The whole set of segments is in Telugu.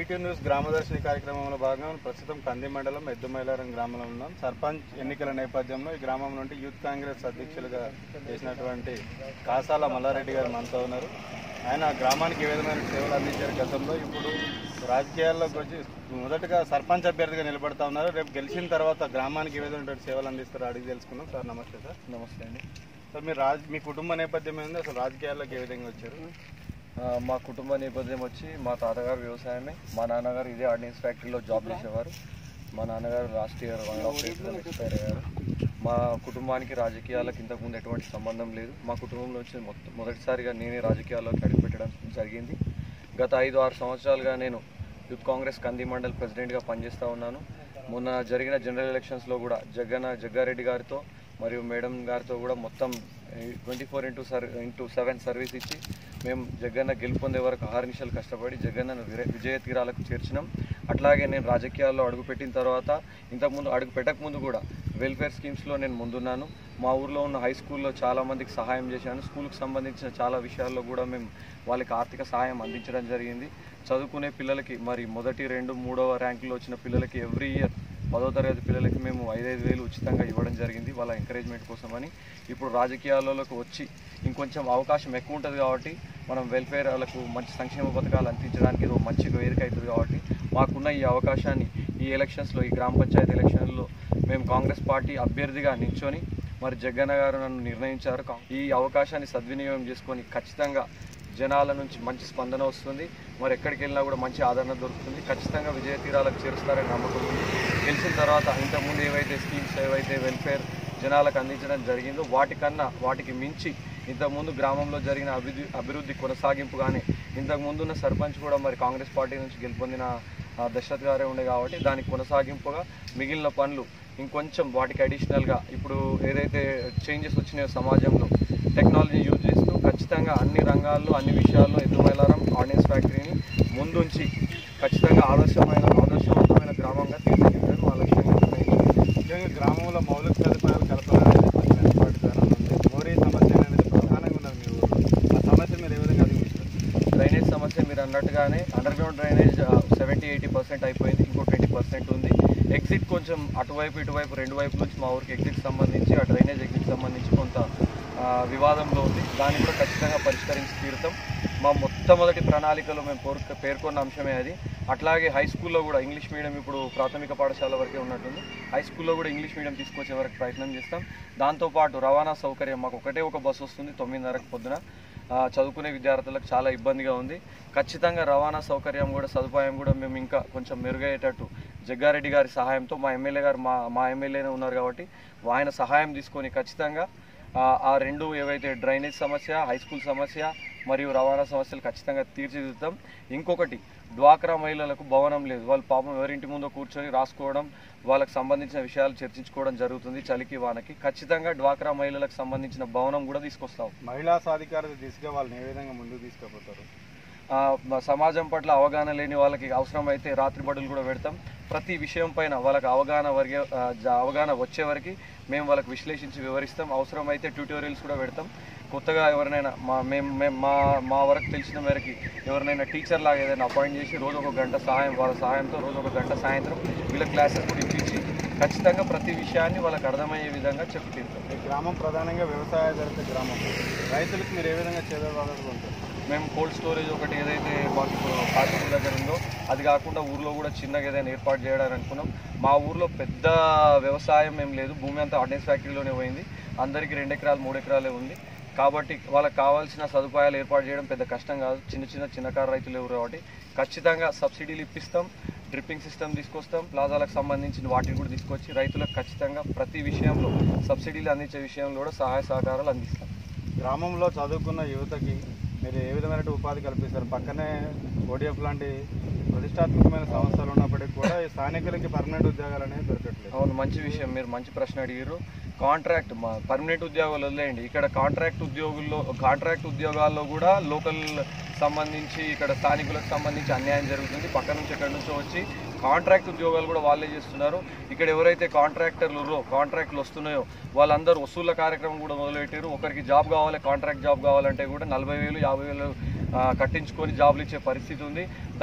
ఈవీటీ న్యూస్ గ్రామదర్శిని కార్యక్రమంలో భాగంగా ప్రస్తుతం కంది మండలం ఎద్దుమైలారం గ్రామంలో ఉన్నాం సర్పంచ్ ఎన్నికల నేపథ్యంలో ఈ గ్రామం నుండి యూత్ కాంగ్రెస్ అధ్యక్షులుగా చేసినటువంటి కాసాల మల్లారెడ్డి గారు మనతో ఉన్నారు ఆయన గ్రామానికి ఏ విధమైన సేవలు అందించారు గతంలో ఇప్పుడు రాజకీయాల్లోకి వచ్చి మొదటగా సర్పంచ్ అభ్యర్థిగా నిలబడతా ఉన్నారు రేపు గెలిచిన తర్వాత గ్రామానికి ఏ విధమైన సేవలు అందిస్తారో అడిగి తెలుసుకుందాం సార్ నమస్తే సార్ నమస్తే అండి సార్ మీరు రాజ్ మీ కుటుంబ నేపథ్యం ఏంది అసలు రాజకీయాల్లోకి ఏ విధంగా వచ్చారు ఆ, మా కుటుంబ నేపథ్యం వచ్చి మా తాతగారు వ్యవసాయమే మా నాన్నగారు ఇదే ఆర్డినెన్స్ ఫ్యాక్టరీలో జాబ్ చేసేవారు మా నాన్నగారు లాస్ట్ ఇయర్ వన్ ఆఫ్ ఇయర్స్లో ఎక్స్పైర్ అయ్యారు మా కుటుంబానికి రాజకీయాలకు ఇంతకుముందు ఎటువంటి సంబంధం లేదు మా కుటుంబంలో వచ్చి మొత్తం మొదటిసారిగా నేనే రాజకీయాల్లోకి అడుగుపెట్టడం జరిగింది గత ఐదు ఆరు సంవత్సరాలుగా నేను యూత్ కాంగ్రెస్ కంది మండల్ ప్రెసిడెంట్గా పనిచేస్తూ ఉన్నాను మొన్న జరిగిన జనరల్ ఎలక్షన్స్లో కూడా జగన్ జగ్గారెడ్డి గారితో మరియు మేడం గారితో కూడా మొత్తం twenty four into sir into seven service ఇచ్చి మేము జగన్న గెలుపొందే వరకు ఆరు నిమిషాలు కష్టపడి జగన్నను విర- విజయ తీరాలకు చేర్చినాం అట్లాగే నేను రాజకీయాల్లో అడుగుపెట్టిన తర్వాత ఇంతకుముందు అడుగు పెట్టకముందు కూడా వెల్ఫేర్ స్కీమ్స్లో నేను ముందున్నాను మా ఊర్లో ఉన్న హై స్కూల్లో చాలా మందికి సహాయం చేశాను స్కూల్కి సంబంధించిన చాలా విషయాల్లో కూడా మేము వాళ్ళకి ఆర్థిక సహాయం అందించడం జరిగింది చదువుకునే పిల్లలకి మరి మొదటి రెండు మూడవ ర్యాంకులో వచ్చిన పిల్లలకి ఎవ్రీ ఇయర్ పదో తరగతి పిల్లలకి మేము ఐదైదు వేలు ఉచితంగా ఇవ్వడం జరిగింది వాళ్ళ ఎంకరేజ్మెంట్ కోసమని ఇప్పుడు రాజకీయాలలోకి వచ్చి ఇంకొంచెం అవకాశం ఎక్కువ ఉంటుంది కాబట్టి మనం వెల్ఫేర్ వాళ్ళకు మంచి సంక్షేమ పథకాలు అందించడానికి ఇది ఒక మంచి వేదిక అవుతుంది కాబట్టి మాకున్న ఈ అవకాశాన్ని ఈ ఎలక్షన్స్లో ఈ గ్రామ పంచాయతీ ఎలక్షన్లో మేము కాంగ్రెస్ పార్టీ అభ్యర్థిగా నించొని మరి జగన్న గారు నన్ను నిర్ణయించారు కా- ఈ అవకాశాన్ని సద్వినియోగం చేసుకొని ఖచ్చితంగా జనాల నుంచి మంచి స్పందన వస్తుంది మరి ఎక్కడికి వెళ్ళినా కూడా మంచి ఆదరణ దొరుకుతుంది ఖచ్చితంగా విజయ తీరాలకు చేరుస్తారని నమ్మకం ఉంది గెలిచిన తర్వాత ఇంతకుముందు ఏవైతే స్కీమ్స్ ఏవైతే వెల్ఫేర్ జనాలకు అందించడం జరిగిందో వాటికన్నా వాటికి మించి ఇంతకుముందు గ్రామంలో జరిగిన అభివృద్ధి అభివృద్ధి కొనసాగింపుగానే ఇంతకుముందు ఉన్న సర్పంచ్ కూడా మరి కాంగ్రెస్ పార్టీ నుంచి గెలుపొందిన ఆ, దశరథ్ గారే ఉండే కాబట్టి దానికి కొనసాగింపుగా మిగిలిన పనులు ఇంకొంచెం వాటికి అడిషనల్గా ఇప్పుడు ఏదైతే చేంజెస్ వచ్చినాయో సమాజంలో టెక్నాలజీ యూజ్ చేస్తూ ఖచ్చితంగా అన్ని రంగాల్లో అన్ని విషయాల్లో ఎదుమైలారం ఆర్డినెన్స్ ఫ్యాక్టరీని ముందుంచి ఖచ్చితంగా ఆదర్శమైన ఆదర్శవంతమైన గ్రామంగా తీర్చిదిద్దడం మా లక్ష్యంగా నిర్ణయించింది ముఖ్యంగా గ్రామంలో మౌలిక సదుపాయాలు కల్పన అనేది కొంచెం వెనుకబడితనం ఉంది మోరీ సమస్య అనేది ప్రధానంగా ఉన్నది మీ ఊరు ఆ సమస్య మీరు ఏ విధంగా అధిగమిస్తారు డ్రైనేజ్ సమస్య మీరు అన్నట్టుగానే underground drainage seventy eighty percent అయిపోయింది ఇంకో ట్వంటీ పర్సెంట్ ఉంది ఎగ్జిట్ కొంచెం అటువైపు ఇటువైపు రెండు వైపు నుంచి మా ఊరికి ఎగ్జిట్ సంబంధించి ఆ డ్రైనేజ్ ఎగ్జిట్ సంబంధించి కొంత ఆ, వివాదంలో ఉంది దాన్ని కూడా ఖచ్చితంగా పరిష్కరించి తీరుతాం మా మొట్టమొదటి ప్రణాళికలో మేము కోరు పేర్కొన్న అంశమే అది అట్లాగే హై స్కూల్లో కూడా ఇంగ్లీష్ మీడియం ఇప్పుడు ప్రాథమిక పాఠశాల వరకే ఉన్నట్టుంది హై స్కూల్లో కూడా ఇంగ్లీష్ మీడియం తీసుకొచ్చే వరకు ప్రయత్నం చేస్తాం దాంతోపాటు రవాణా సౌకర్యం మాకు ఒకటే ఒక బస్సు వస్తుంది తొమ్మిదిన్నరకు పొద్దున ఆ, చదువుకునే విద్యార్థులకు చాలా ఇబ్బందిగా ఉంది ఖచ్చితంగా రవాణా సౌకర్యం కూడా సదుపాయం కూడా మేము ఇంకా కొంచెం మెరుగయ్యేటట్టు జగ్గారెడ్డి గారి సహాయంతో మా ఎమ్మెల్యే గారు మా మా ఎమ్మెల్యేనే ఉన్నారు కాబట్టి ఆయన సహాయం తీసుకొని ఖచ్చితంగా ఆ, ఆ రెండు ఏవైతే డ్రైనేజ్ సమస్య హై స్కూల్ సమస్య మరియు రవాణా సమస్యలు ఖచ్చితంగా తీర్చిదిద్దుతాం ఇంకొకటి డ్వాక్రా మహిళలకు భవనం లేదు వాళ్ళు పాపం ఎవరింటి ముందో కూర్చొని రాసుకోవడం వాళ్ళకి సంబంధించిన విషయాలు చర్చించుకోవడం జరుగుతుంది చలికి వానకి ఖచ్చితంగా డ్వాక్రా మహిళలకు సంబంధించిన భవనం కూడా తీసుకొస్తాం మహిళా సాధికారత దిశగా వాళ్ళని ఏ విధంగా ముందుకు తీసుకుపోతారు ఆ, మ- సమాజం పట్ల అవగాహన లేని వాళ్ళకి అవసరమైతే రాత్రి బడులు కూడా పెడతాం ప్రతి విషయం పైన వాళ్ళకి అవగాహన వరిగే ఆ, జ- అవగాహన వచ్చే వరకు మేము వాళ్ళకి విశ్లేషించి వివరిస్తాం అవసరమైతే ట్యూటోరియల్స్ కూడా పెడతాం కొత్తగా ఎవరినైనా మా మేము మేము మా మా వరకు తెలిసిన మేరకి ఎవరినైనా టీచర్ లాగా ఏదైనా అపాయింట్ చేసి రోజు ఒక గంట సహాయం వాళ్ళ సహాయంతో రోజు ఒక గంట సాయంత్రం వీళ్ళ క్లాసెస్ కూడా ఇప్పించి ఖచ్చితంగా ప్రతి విషయాన్ని వాళ్ళకి అర్థమయ్యే విధంగా చెప్పి తీరుతాం ఈ గ్రామం ప్రధానంగా వ్యవసాయాధారిత గ్రామం రైతులకు మీరు ఏ విధంగా చేదవాళ్ళు ఉంటారు మేము కోల్డ్ స్టోరేజ్ ఒకటి ఏదైతే మాకు ఇప్పుడు కాశ్మీర్ దగ్గర ఉందో అది కాకుండా ఊర్లో కూడా చిన్నగా ఏదైనా ఏర్పాటు చేయడానికి అనుకున్నాం మా ఊర్లో పెద్ద వ్యవసాయం ఏం లేదు భూమి అంతా ఆర్డినెన్స్ ఫ్యాక్టరీలోనే పోయింది అందరికీ రెండు ఎకరాలు మూడు ఎకరాలే ఉంది కాబట్టి వాళ్ళకి కావాల్సిన సదుపాయాలు ఏర్పాటు చేయడం పెద్ద కష్టం కాదు చిన్న చిన్న చిన్నకారు రైతులు ఎవరు కాబట్టి ఖచ్చితంగా సబ్సిడీలు ఇప్పిస్తాం డ్రిప్పింగ్ సిస్టమ్ తీసుకొస్తాం ప్లాజాలకు సంబంధించిన వాటిని కూడా తీసుకొచ్చి రైతులకు ఖచ్చితంగా ప్రతి విషయంలో సబ్సిడీలు అందించే విషయంలో కూడా సహాయ సహకారాలు అందిస్తాం గ్రామంలో చదువుకున్న యువతకి మీరు ఏ విధమైన ఉపాధి కల్పిస్తారు పక్కనే ఓడిఎఫ్ లాంటి ప్రతిష్టాత్మకమైన సంస్థలు ఉన్నప్పటికీ కూడా ఈ స్థానికులకి పర్మనెంట్ ఉద్యోగాలు అనేవి దొరకట్లేదు అవును మంచి విషయం మీరు మంచి ప్రశ్న అడిగారు కాంట్రాక్ట్ మా పర్మనెంట్ ఉద్యోగాలు వదిలేయండి ఇక్కడ కాంట్రాక్ట్ ఉద్యోగుల్లో కాంట్రాక్ట్ ఉద్యోగాల్లో కూడా లోకల్ సంబంధించి ఇక్కడ స్థానికులకు సంబంధించి అన్యాయం జరుగుతుంది పక్క నుంచి ఎక్కడి నుంచో వచ్చి కాంట్రాక్ట్ ఉద్యోగాలు కూడా వాళ్ళే చేస్తున్నారు ఇక్కడ ఎవరైతే కాంట్రాక్టర్లు ఉన్నారో కాంట్రాక్ట్లు వస్తున్నాయో వాళ్ళందరూ వసూళ్ల కార్యక్రమం కూడా మొదలుపెట్టారు ఒకరికి జాబ్ కావాలి కాంట్రాక్ట్ జాబ్ కావాలంటే కూడా నలభై వేలు యాభై వేలు ఆ, కట్టించుకొని జాబులు ఇచ్చే పరిస్థితి ఉంది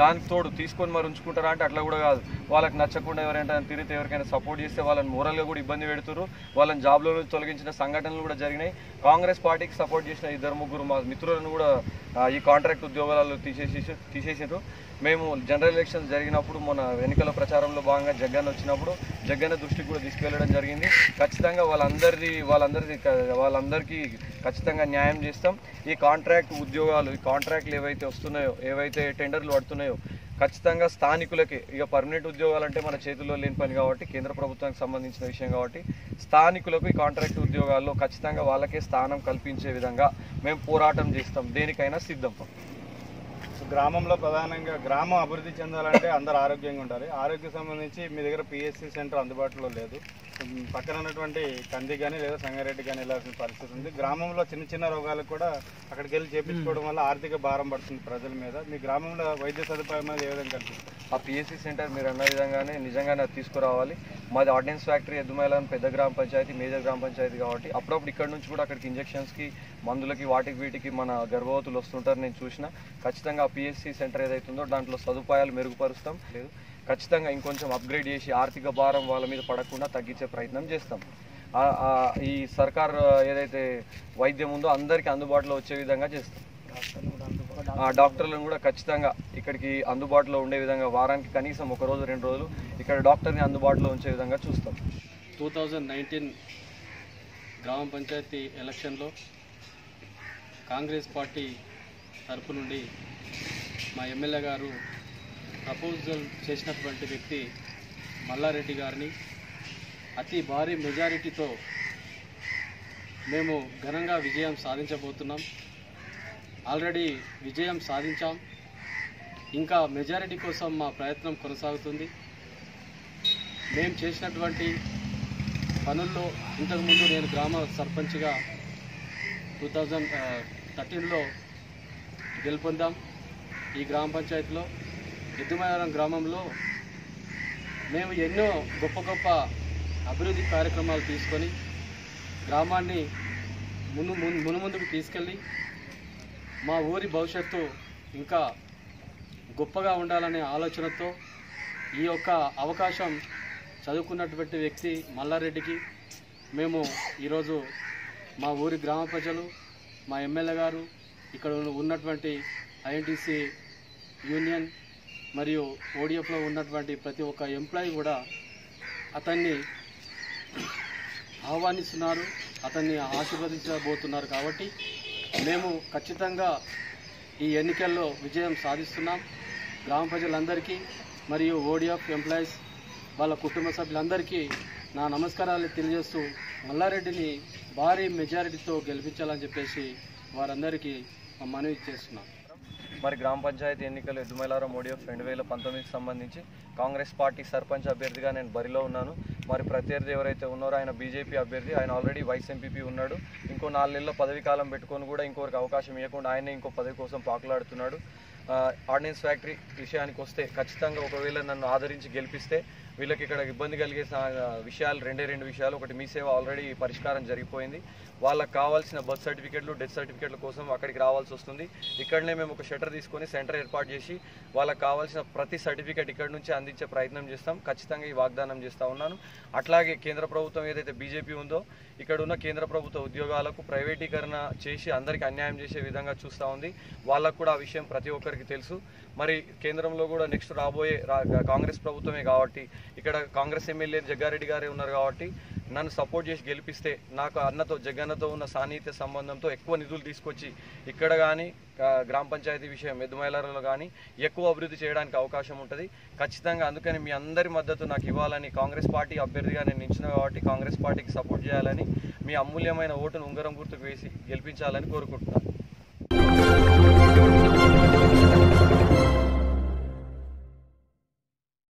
దానికి తోడు తీసుకొని మరి ఉంచుకుంటారా అంటే అట్లా కూడా కాదు వాళ్ళకి నచ్చకుండా ఎవరైనా తిరిగితే ఎవరికైనా సపోర్ట్ చేస్తే వాళ్ళని మోరల్గా కూడా ఇబ్బంది పెడుతున్నారు వాళ్ళని జాబ్లో నుంచి తొలగించిన సంఘటనలు కూడా జరిగినాయి కాంగ్రెస్ పార్టీకి సపోర్ట్ చేసిన ఇద్దరు ముగ్గురు మా మిత్రులను కూడా ఆ, ఈ కాంట్రాక్ట్ ఉద్యోగాలలో తీసేసి తీసేసారు మేము జనరల్ ఎలక్షన్ జరిగినప్పుడు మన ఎన్నికల ప్రచారంలో భాగంగా జగన్ వచ్చినప్పుడు జగన్ దృష్టికి కూడా తీసుకెళ్లడం జరిగింది ఖచ్చితంగా వాళ్ళందరిది వాళ్ళందరిది క- వాళ్ళందరికీ ఖచ్చితంగా న్యాయం చేస్తాం ఈ కాంట్రాక్ట్ ఉద్యోగాలు ఈ కాంట్రాక్ట్లు ఏవైతే వస్తున్నాయో ఏవైతే టెండర్లు పడుతున్నాయో ఖచ్చితంగా స్థానికులకి ఇక పర్మనెంట్ ఉద్యోగాలు అంటే మన చేతుల్లో లేని పని కాబట్టి కేంద్ర ప్రభుత్వానికి సంబంధించిన విషయం కాబట్టి స్థానికులకు ఈ కాంట్రాక్ట్ ఉద్యోగాల్లో ఖచ్చితంగా వాళ్ళకే స్థానం కల్పించే విధంగా మేము పోరాటం చేస్తాం దేనికైనా సిద్ధం సో గ్రామంలో ప్రధానంగా గ్రామం అభివృద్ధి చెందాలంటే అందరు ఆరోగ్యంగా ఉండాలి ఆరోగ్య సంబంధించి మీ దగ్గర పిఎస్సి సెంటర్ అందుబాటులో లేదు ఉమ్, పక్కన ఉన్నటువంటి కంది కానీ లేదా సంగారెడ్డి కానీ వెళ్ళాల్సిన పరిస్థితి ఉంది గ్రామంలో చిన్న చిన్న రోగాలకు కూడా అక్కడికి వెళ్ళి చేపించుకోవడం వల్ల ఆర్థిక భారం పడుతుంది ప్రజల మీద మీ గ్రామంలో వైద్య సదుపాయం అనేది ఏ విధంగా కల్పిస్తారు ఆ పిఎస్సి సెంటర్ మీరు అన్న విధంగానే నిజంగానే అది తీసుకురావాలి మాది ఆర్డినెన్స్ ఫ్యాక్టరీ ఎద్దుమైలాన్ పెద్ద గ్రామ పంచాయతీ మేజర్ గ్రామ పంచాయతీ కాబట్టి అప్పుడప్పుడు ఇక్కడ నుంచి కూడా అక్కడికి ఇంజెక్షన్స్కి మందులకి వాటికి వీటికి మన గర్భవతులు వస్తుంటారు నేను చూసిన ఖచ్చితంగా ఆ పిఎస్సి సెంటర్ ఏదైతుందో దాంట్లో సదుపాయాలు మెరుగుపరుస్తాం లేదు ఖచ్చితంగా ఇంకొంచెం అప్గ్రేడ్ చేసి ఆర్థిక భారం వాళ్ళ మీద పడకుండా తగ్గించే ప్రయత్నం చేస్తాం ఆ- ఆ ఈ సర్కార్ ఏదైతే వైద్యం ఉందో అందరికీ అందుబాటులో వచ్చే విధంగా చేస్తాం ఆ డాక్టర్లను కూడా ఖచ్చితంగా ఇక్కడికి అందుబాటులో ఉండే విధంగా వారానికి కనీసం ఒక రోజు రెండు రోజులు ఇక్కడ డాక్టర్ని అందుబాటులో ఉంచే విధంగా చూస్తాం టూ థౌజండ్ నైన్టీన్ గ్రామ పంచాయతీ ఎలక్షన్లో కాంగ్రెస్ పార్టీ తరపు నుండి మా ఎమ్మెల్యే గారు ప్రపోజల్ చేసినటువంటి వ్యక్తి మల్లారెడ్డి గారిని అతి భారీ మెజారిటీతో మేము ఘనంగా విజయం సాధించబోతున్నాం ఆల్రెడీ విజయం సాధించాం ఇంకా మెజారిటీ కోసం మా ప్రయత్నం కొనసాగుతుంది మేము చేసినటువంటి పనుల్లో ఇంతకుముందు నేను గ్రామ సర్పంచ్గా టూ థౌజండ్ థర్టీన్లో గెలుపొందాం ఈ గ్రామ పంచాయతీలో ఎద్దుమయారం గ్రామంలో మేము ఎన్నో గొప్ప గొప్ప అభివృద్ధి కార్యక్రమాలు తీసుకొని గ్రామాన్ని మును మును మునుముందుకు తీసుకెళ్ళి మా ఊరి భవిష్యత్తు ఇంకా గొప్పగా ఉండాలనే ఆలోచనతో ఈ యొక్క అవకాశం చదువుకున్నటువంటి వ్యక్తి మల్లారెడ్డికి మేము ఈరోజు మా ఊరి గ్రామ ప్రజలు మా ఎమ్మెల్యే గారు ఇక్కడ ఉన్న- ఉన్నటువంటి ఐఎన్టీసీ యూనియన్ మరియు ఓడిఎఫ్లో ఉన్నటువంటి ప్రతి ఒక్క ఎంప్లాయీ కూడా అతన్ని ఆహ్వానిస్తున్నారు అతన్ని ఆశీర్వదించబోతున్నారు కాబట్టి మేము ఖచ్చితంగా ఈ ఎన్నికల్లో విజయం సాధిస్తున్నాం గ్రామ ప్రజలందరికీ మరియు ఓడిఎఫ్ ఎంప్లాయీస్ వాళ్ళ కుటుంబ సభ్యులందరికీ నా నమస్కారాలు తెలియజేస్తూ మల్లారెడ్డిని భారీ మెజారిటీతో గెలిపించాలని చెప్పేసి వారందరికీ మనవి చేస్తున్నాం మరి గ్రామ పంచాయతీ ఎన్నికలు ఎద్దుమైలారం ఓడిఎఫ్ రెండు వేల పంతొమ్మిదికి సంబంధించి కాంగ్రెస్ పార్టీ సర్పంచ్ అభ్యర్థిగా నేను బరిలో ఉన్నాను మరి ప్రత్యర్థి ఎవరైతే ఉన్నారో ఆయన బీజేపీ అభ్యర్థి ఆయన ఆల్రెడీ వైస్ ఎంపీపీ ఉన్నాడు ఇంకో నాలుగు నెలల్లో పదవి కాలం పెట్టుకొని కూడా ఇంకొకరికి అవకాశం ఇవ్వకుండా ఆయనే ఇంకో పదవి కోసం పాకులాడుతున్నాడు ఆ, ఆర్డినెన్స్ ఫ్యాక్టరీ విషయానికి వస్తే ఖచ్చితంగా ఒకవేళ నన్ను ఆదరించి గెలిపిస్తే వీళ్ళకి ఇక్కడ ఇబ్బంది కలిగే సా- విషయాలు రెండే రెండు విషయాలు ఒకటి మీ సేవ ఆల్రెడీ పరిష్కారం జరిగిపోయింది వాళ్ళకి కావాల్సిన బర్త్ సర్టిఫికెట్లు డెత్ సర్టిఫికెట్ల కోసం అక్కడికి రావాల్సి వస్తుంది ఇక్కడనే మేము ఒక షటర్ తీసుకొని సెంటర్ ఏర్పాటు చేసి వాళ్ళకి కావాల్సిన ప్రతి సర్టిఫికెట్ ఇక్కడ నుంచి అందించే ప్రయత్నం చేస్తాం ఖచ్చితంగా ఈ వాగ్దానం చేస్తూ ఉన్నాను అట్లాగే కేంద్ర ప్రభుత్వం ఏదైతే బీజేపీ ఉందో ఇక్కడ ఉన్న కేంద్ర ప్రభుత్వ ఉద్యోగాలకు ప్రైవేటీకరణ చేసి అందరికీ అన్యాయం చేసే విధంగా చూస్తూ ఉంది వాళ్ళకు కూడా ఆ విషయం ప్రతి ఒక్కరికి తెలుసు మరి కేంద్రంలో కూడా నెక్స్ట్ రాబోయే రా- కాంగ్రెస్ ప్రభుత్వమే కాబట్టి ఇక్కడ కాంగ్రెస్ ఎమ్మెల్యే జగ్గారెడ్డి గారే ఉన్నారు కాబట్టి నన్ను సపోర్ట్ చేసి గెలిపిస్తే నాకు అన్నతో జగన్నతో ఉన్న సాన్నిహిత్య సంబంధంతో ఎక్కువ నిధులు తీసుకొచ్చి ఇక్కడ కానీ గ్రామ పంచాయతీ విషయం మెద్దుమైలారంలో కానీ ఎక్కువ అభివృద్ధి చేయడానికి అవకాశం ఉంటుంది ఖచ్చితంగా అందుకని మీ అందరి మద్దతు నాకు ఇవ్వాలని కాంగ్రెస్ పార్టీ అభ్యర్థిగా నేను నిలిచిన కాబట్టి కాంగ్రెస్ పార్టీకి సపోర్ట్ చేయాలని మీ అమూల్యమైన ఓటును ఉంగరం గుర్తుకు వేసి గెలిపించాలని కోరుకుంటున్నాను